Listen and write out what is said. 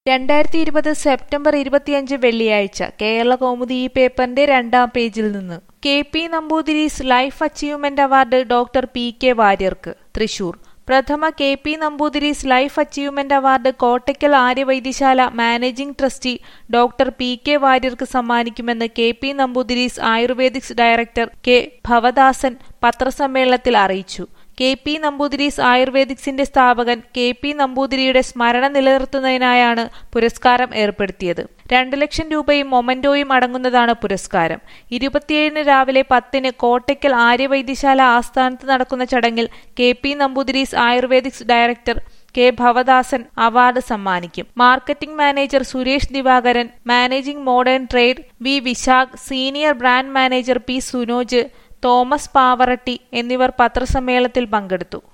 രണ്ടായിരത്തി ഇരുപത് സെപ്റ്റംബർ ഇരുപത്തിയഞ്ച് വെള്ളിയാഴ്ച കേരള കൗമുദി ഈ പേപ്പറിന്റെ രണ്ടാം പേജിൽ നിന്ന് K P Namboothiris life achievement award doctor P K വാര്യർക്ക് തൃശൂർ പ്രഥമ K P Namboothiris life achievement award Kottakkal Aryavaidyasala managing trustee doctor P K വാര്യർക്ക് സമ്മാനിക്കുമെന്ന് K P Namboothiris Ayurvedics director K Bhavadasan പത്രസമ്മേളനത്തിൽ അറിയിച്ചു കെ പി നമ്പൂതിരീസ് ആയുർവേദിക്സിന്റെ സ്ഥാപകൻ കെ പി നമ്പൂതിരിയുടെ സ്മരണ നിലനിർത്തുന്നതിനായാണ് പുരസ്കാരം ഏർപ്പെടുത്തിയത് രണ്ടു ലക്ഷം രൂപയും മൊമന്റോയും അടങ്ങുന്നതാണ് പുരസ്കാരം ഇരുപത്തിയേഴിന് രാവിലെ പത്തിന് കോട്ടയ്ക്കൽ ആര്യവൈദ്യശാല ആസ്ഥാനത്ത് നടക്കുന്ന ചടങ്ങിൽ K P Namboothiris Ayurvedics director K Bhavadasan award സമ്മാനിക്കും marketing manager Suresh Divakaran managing modern trade V Vishakh senior brand manager P Sunoj Thomas Pavaratty എന്നിവർ പത്രസമ്മേളനത്തിൽ പങ്കെടുത്തു